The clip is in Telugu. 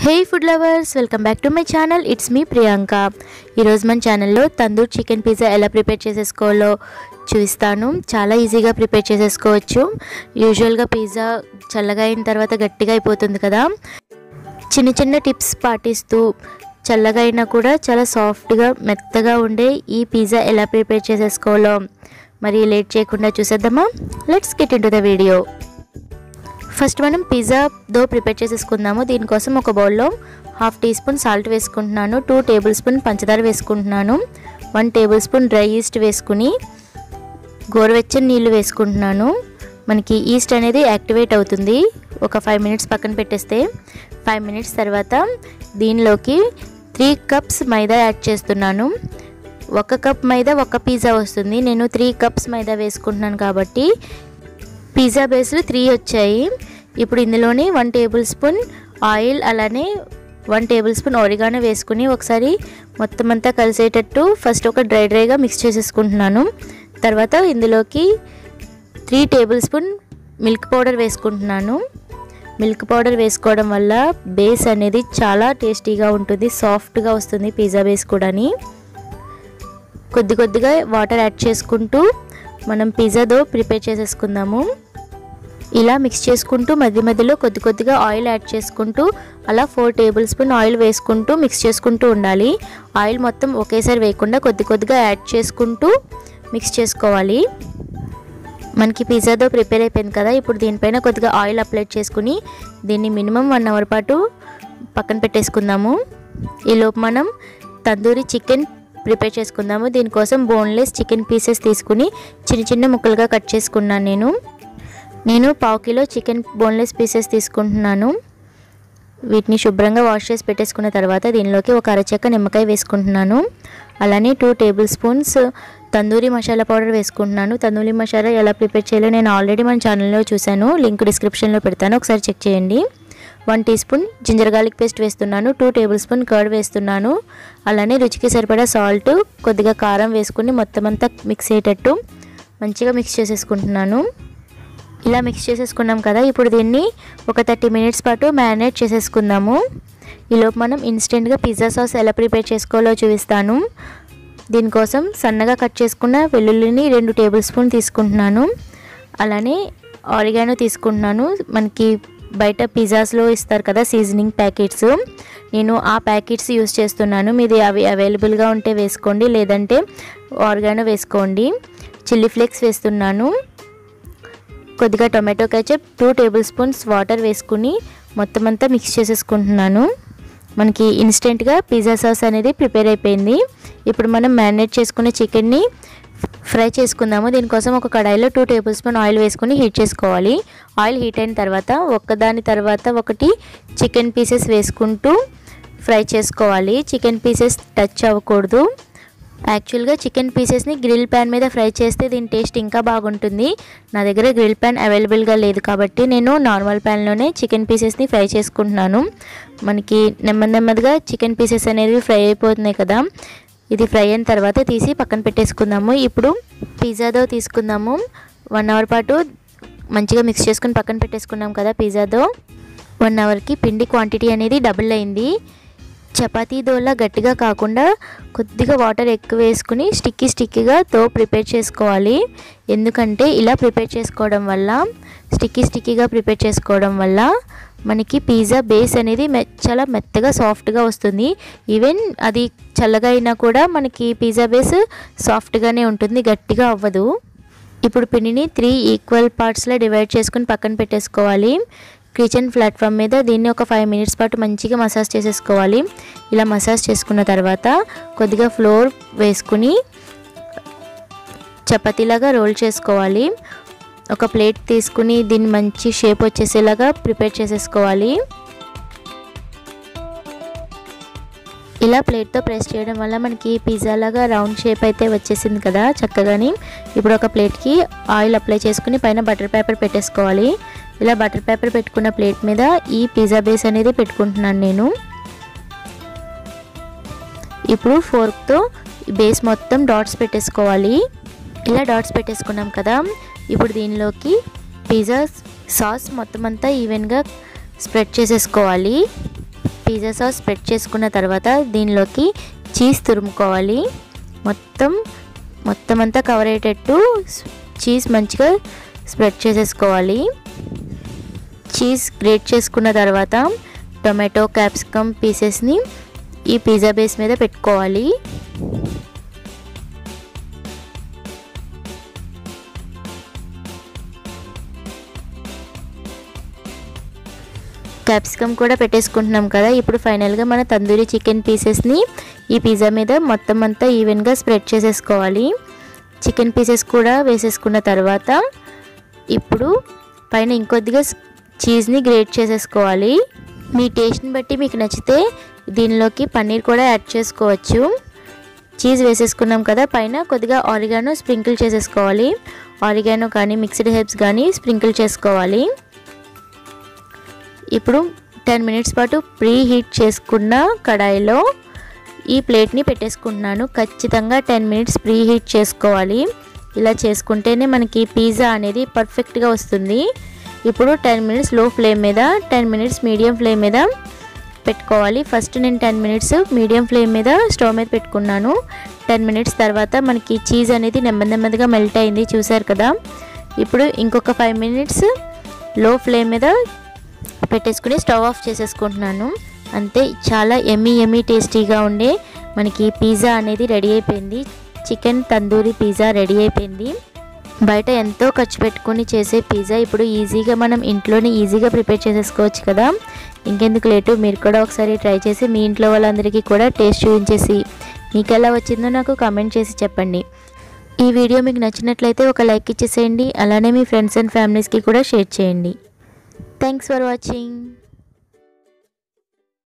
hey food lovers welcome back to my channel it's me Priyanka ఈరోజు మన ఛానల్లో తందూర్ చికెన్ పిజ్జా ఎలా ప్రిపేర్ చేసేసుకోవాలో చూపిస్తాను చాలా ఈజీగా ప్రిపేర్ చేసేసుకోవచ్చు యూజువల్గా పిజ్జా చల్లగా అయిన తర్వాత గట్టిగా అయిపోతుంది కదా చిన్న చిన్న టిప్స్ పాటిస్తూ చల్లగా అయినా కూడా చాలా సాఫ్ట్గా మెత్తగా ఉండే ఈ పిజ్జా ఎలా ప్రిపేర్ చేసేసుకోవాలో మరి లేట్ చేయకుండా చూసేద్దామా let's get into the video first మనం పిజ్జా దో ప్రిపేర్ చేసేసుకుందాము దీనికోసం ఒక బౌల్లో హాఫ్ టీ స్పూన్ సాల్ట్ వేసుకుంటున్నాను టూ టేబుల్ స్పూన్ పంచదార వేసుకుంటున్నాను one tablespoon dry yeast వేసుకుని గోరువెచ్చని నీళ్ళు వేసుకుంటున్నాను మనకి ఈస్ట్ అనేది యాక్టివేట్ అవుతుంది ఒక ఫైవ్ మినిట్స్ పక్కన పెట్టేస్తే ఫైవ్ మినిట్స్ తర్వాత దీనిలోకి త్రీ కప్స్ మైదా యాడ్ చేస్తున్నాను ఒక కప్ మైదా ఒక పిజ్జా వస్తుంది నేను త్రీ కప్స్ మైదా వేసుకుంటున్నాను కాబట్టి పిజ్జా బేస్లు త్రీ వచ్చాయి ఇప్పుడు ఇందులోని వన్ టేబుల్ స్పూన్ ఆయిల్ అలానే వన్ టేబుల్ స్పూన్ ఒరిగానో వేసుకుని ఒకసారి మొత్తం అంతా కలిసేటట్టు ఫస్ట్ ఒక డ్రై డ్రైగా మిక్స్ చేసేసుకుంటున్నాను తర్వాత ఇందులోకి three tablespoon milk powder వేసుకుంటున్నాను మిల్క్ పౌడర్ వేసుకోవడం వల్ల బేస్ అనేది చాలా టేస్టీగా ఉంటుంది సాఫ్ట్గా వస్తుంది పిజ్జా బేస్ కూడాని కొద్ది కొద్దిగా వాటర్ యాడ్ చేసుకుంటూ మనం పిజ్జాతో ప్రిపేర్ చేసేసుకుందాము ఇలా మిక్స్ చేసుకుంటూ మధ్య మధ్యలో కొద్ది కొద్దిగా ఆయిల్ యాడ్ చేసుకుంటూ అలా ఫోర్ టేబుల్ స్పూన్ ఆయిల్ వేసుకుంటూ మిక్స్ చేసుకుంటూ ఉండాలి ఆయిల్ మొత్తం ఒకేసారి వేయకుండా కొద్ది కొద్దిగా యాడ్ చేసుకుంటూ మిక్స్ చేసుకోవాలి మనకి పిజ్జాతో ప్రిపేర్ అయిపోయింది కదా ఇప్పుడు దీనిపైన కొద్దిగా ఆయిల్ అప్లై చేసుకుని దీన్ని మినిమం వన్ అవర్ పాటు పక్కన పెట్టేసుకుందాము ఈలోపు మనం తందూరి చికెన్ ప్రిపేర్ చేసుకుందాము దీనికోసం బోన్లెస్ చికెన్ పీసెస్ తీసుకుని చిన్న చిన్న ముక్కలుగా కట్ చేసుకున్నాను నేను నేను పావు కిలో చికెన్ బోన్లెస్ పీసెస్ తీసుకుంటున్నాను వీటిని శుభ్రంగా వాష్ చేసి పెట్టేసుకున్న తర్వాత దీనిలోకి ఒక అరచెక్క నిమ్మకాయ వేసుకుంటున్నాను అలానే two tablespoons tandoori masala powder వేసుకుంటున్నాను తందూరి మసాలా ఎలా ప్రిపేర్ చేయాలో నేను ఆల్రెడీ మన ఛానల్లో చూశాను లింక్ డిస్క్రిప్షన్లో పెడతాను ఒకసారి చెక్ చేయండి one teaspoon ginger garlic paste వేస్తున్నాను టూ టేబుల్ స్పూన్ కర్డ్ వేస్తున్నాను అలానే రుచికి సరిపడా సాల్ట్ కొద్దిగా కారం వేసుకుని మొత్తం అంతా మిక్స్ అయ్యేటట్టు మంచిగా మిక్స్ చేసేసుకుంటున్నాను ఇలా మిక్స్ చేసేసుకున్నాం కదా ఇప్పుడు దీన్ని ఒక థర్టీ మినిట్స్ పాటు మ్యారినేట్ చేసేసుకుందాము ఈలోపు మనం ఇన్స్టెంట్గా పిజ్జా సాస్ ఎలా ప్రిపేర్ చేసుకోవాలో చూపిస్తాను దీనికోసం సన్నగా కట్ చేసుకున్న వెల్లుల్లిని రెండు టేబుల్ స్పూన్ తీసుకుంటున్నాను అలానే ఆరిగానో తీసుకుంటున్నాను మనకి బయట పిజ్జాస్లో ఇస్తారు కదా సీజనింగ్ ప్యాకెట్స్ నేను ఆ ప్యాకెట్స్ యూస్ చేస్తున్నాను మీది అవి అవైలబుల్గా ఉంటే వేసుకోండి లేదంటే ఆర్గానో వేసుకోండి చిల్లీ ఫ్లేక్స్ వేస్తున్నాను కొద్దిగా tomato ketchup two tablespoons water వేసుకుని మొత్తం అంతా మిక్స్ చేసేసుకుంటున్నాను మనకి ఇన్స్టెంట్గా పిజ్జా సాస్ అనేది ప్రిపేర్ అయిపోయింది ఇప్పుడు మనం మ్యారినేట్ చేసుకునే చికెన్ని ఫ్రై చేసుకుందాము దీనికోసం ఒక కడాయిలో టూ టేబుల్ స్పూన్ ఆయిల్ వేసుకుని హీట్ చేసుకోవాలి ఆయిల్ హీట్ అయిన తర్వాత ఒక్కదాని తర్వాత ఒకటి చికెన్ పీసెస్ వేసుకుంటూ ఫ్రై చేసుకోవాలి చికెన్ పీసెస్ టచ్ అవ్వకూడదు యాక్చువల్గా చికెన్ పీసెస్ని గ్రిల్ ప్యాన్ మీద ఫ్రై చేస్తే దీని టేస్ట్ ఇంకా బాగుంటుంది నా దగ్గర గ్రిల్ ప్యాన్ అవైలబుల్గా లేదు కాబట్టి నేను నార్మల్ ప్యాన్లోనే చికెన్ పీసెస్ని ఫ్రై చేసుకుంటున్నాను మనకి నెమ్మది నెమ్మదిగా చికెన్ పీసెస్ అనేవి ఫ్రై అయిపోతున్నాయి కదా ఇది ఫ్రై అయిన తర్వాత తీసి పక్కన పెట్టేసుకుందాము ఇప్పుడు పిజ్జాదో తీసుకుందాము వన్ అవర్ పాటు మంచిగా మిక్స్ చేసుకుని పక్కన పెట్టేసుకున్నాం కదా పిజ్జాదో వన్ అవర్కి పిండి క్వాంటిటీ అనేది డబుల్ అయింది చపాతీ దోలా గట్టిగా కాకుండా కొద్దిగా వాటర్ ఎక్కువ వేసుకుని స్టిక్కీ స్టిక్కీగా తో ప్రిపేర్ చేసుకోవాలి ఎందుకంటే ఇలా ప్రిపేర్ చేసుకోవడం వల్ల స్టిక్కీ స్టిక్కీగా ప్రిపేర్ చేసుకోవడం వల్ల మనకి పిజ్జా బేస్ అనేది మె చాలా మెత్తగా సాఫ్ట్గా వస్తుంది ఈవెన్ అది చల్లగా అయినా కూడా మనకి పిజ్జా బేస్ సాఫ్ట్గానే ఉంటుంది గట్టిగా అవ్వదు ఇప్పుడు పిండిని త్రీ ఈక్వల్ పార్ట్స్లో డివైడ్ చేసుకుని పక్కన పెట్టేసుకోవాలి కిచెన్ ప్లాట్ఫామ్ మీద దీన్ని ఒక ఫైవ్ మినిట్స్ పాటు మంచిగా మసాజ్ చేసేసుకోవాలి ఇలా మసాజ్ చేసుకున్న తర్వాత కొద్దిగా ఫ్లోర్ వేసుకుని చపాతీలాగా రోల్ చేసుకోవాలి ఒక ప్లేట్ తీసుకుని దీన్ని మంచి షేప్ వచ్చేసేలాగా ప్రిపేర్ చేసేసుకోవాలి ఇలా ప్లేట్తో ప్రెస్ చేయడం వల్ల మనకి పిజ్జా లాగా రౌండ్ షేప్ అయితే వచ్చేసింది కదా చక్కగాని ఇప్పుడు ఒక ప్లేట్కి ఆయిల్ అప్లై చేసుకుని పైన బటర్ పేపర్ పెట్టేసుకోవాలి ఇలా బటర్ పేపర్ పెట్టుకున్న ప్లేట్ మీద ఈ పిజ్జా బేస్ అనేది పెట్టుకుంటున్నాను నేను ఇప్పుడు ఫోర్క్తో బేస్ మొత్తం డాట్స్ పెట్టేసుకోవాలి ఇలా డాట్స్ పెట్టేసుకున్నాం కదా ఇప్పుడు దీనిలోకి పిజ్జా సాస్ మొత్తం అంతా ఈవెన్గా స్ప్రెడ్ చేసేసుకోవాలి పిజ్జా సాస్ స్ప్రెడ్ చేసుకున్న తర్వాత దీనిలోకి చీజ్ తురుముకోవాలి మొత్తం మొత్తం అంతా కవర్ అయ్యేటట్టు చీజ్ మంచిగా స్ప్రెడ్ చేసేసుకోవాలి చీజ్ గ్రేట్ చేసుకున్న తర్వాత టొమాటో క్యాప్సికమ్ పీసెస్ని ఈ పిజ్జా బేస్ మీద పెట్టుకోవాలి క్యాప్సికమ్ కూడా పెట్టేసుకుంటున్నాం కదా ఇప్పుడు ఫైనల్గా మన తందూరి చికెన్ పీసెస్ని ఈ పిజ్జా మీద మొత్తం అంతా ఈవెన్గా స్ప్రెడ్ చేసేసుకోవాలి చికెన్ పీసెస్ కూడా వేసేసుకున్న తర్వాత ఇప్పుడు పైన ఇంకొద్దిగా చీజ్ని గ్రేట్ చేసేసుకోవాలి మీ టేస్ట్ని బట్టి మీకు నచ్చితే దీనిలోకి పన్నీర్ కూడా యాడ్ చేసుకోవచ్చు చీజ్ వేసేసుకున్నాం కదా పైన కొద్దిగా ఆరిగానో స్ప్రింకిల్ చేసేసుకోవాలి ఆరిగానో కానీ మిక్స్డ్ హెర్బ్స్ కానీ స్ప్రింకిల్ చేసుకోవాలి ఇప్పుడు టెన్ మినిట్స్ పాటు ప్రీ హీట్ చేసుకున్న కడాయిలో ఈ ప్లేట్ని పెట్టేసుకుంటున్నాను ఖచ్చితంగా టెన్ మినిట్స్ ప్రీ హీట్ చేసుకోవాలి ఇలా చేసుకుంటేనే మనకి పిజ్జా అనేది పర్ఫెక్ట్గా వస్తుంది ఇప్పుడు టెన్ మినిట్స్ లో ఫ్లేమ్ మీద టెన్ మినిట్స్ మీడియం ఫ్లేమ్ మీద పెట్టుకోవాలి ఫస్ట్ నేను టెన్ మినిట్స్ మీడియం ఫ్లేమ్ మీద స్టవ్ మీద పెట్టుకున్నాను టెన్ మినిట్స్ తర్వాత మనకి చీజ్ అనేది నెమ్మది నెమ్మదిగా మెల్ట్ అయింది చూసారు కదా ఇప్పుడు ఇంకొక ఫైవ్ మినిట్స్ లో ఫ్లేమ్ మీద పెట్టేసుకుని స్టవ్ ఆఫ్ చేసేసుకుంటున్నాను అంతే చాలా ఎమ్మీ ఎమ్మీ టేస్టీగా ఉండే మనకి పిజ్జా అనేది రెడీ అయిపోయింది చికెన్ తందూరి పిజ్జా రెడీ అయిపోయింది బయట ఎంతో ఖర్చు పెట్టుకొని చేసే పిజ్జా ఇప్పుడు ఈజీగా మనం ఇంట్లోనే ఈజీగా ప్రిపేర్ చేసేసుకోవచ్చు కదా ఇంకెందుకు లేటు మీరు కూడా ఒకసారి ట్రై చేసి మీ ఇంట్లో వాళ్ళందరికీ కూడా టేస్ట్ చూపించేసి మీకు ఎలా వచ్చిందో నాకు కామెంట్ చేసి చెప్పండి ఈ వీడియో మీకు నచ్చినట్లయితే ఒక లైక్ ఇచ్చేసేయండి అలానే మీ ఫ్రెండ్స్ అండ్ ఫ్యామిలీస్కి కూడా షేర్ చేయండి థ్యాంక్స్ ఫర్ వాచింగ్